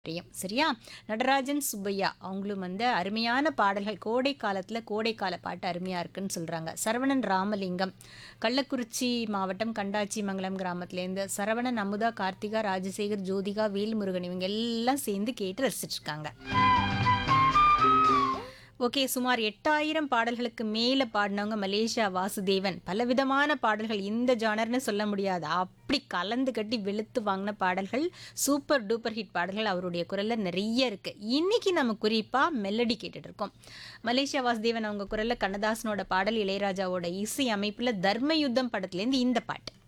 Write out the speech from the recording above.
பிரியம் சரியா நடராஜன் சுப்பையா அவங்களும் வந்து அருமையான பாடல்கள் கோடை காலத்தில் கோடைக்கால பாட்டு அருமையாக இருக்குன்னு சொல்கிறாங்க சரவணன் ராமலிங்கம் கள்ளக்குறிச்சி மாவட்டம் கண்டாச்சி மங்கலம் கிராமத்துலேருந்து சரவணன் அமுதா கார்த்திகா ராஜசேகர் ஜோதிகா வேல்முருகன் இவங்க எல்லாம் சேர்ந்து கேட்டு ரசிச்சிட்ருக்காங்க ஓகே சுமார் எட்டாயிரம் பாடல்களுக்கு மேலே பாடினவங்க மலேசியா வாசுதேவன் பலவிதமான பாடல்கள் இந்த ஜானர்னு சொல்ல முடியாது அப்படி கலந்து கட்டி வெளுத்து வாங்கின பாடல்கள் சூப்பர் டூப்பர் ஹிட் பாடல்கள் அவருடைய குரலில் நிறைய இருக்குது இன்னைக்கு நம்ம குறிப்பாக மெலடி கேட்டுட்டு இருக்கோம் மலேசியா வாசுதேவன் அவங்க குரலில் கண்ணதாசனோட பாடல் இளையராஜாவோட இசை அமைப்பில் தர்ம யுத்தம் படத்துலேருந்து இந்த பாட்டு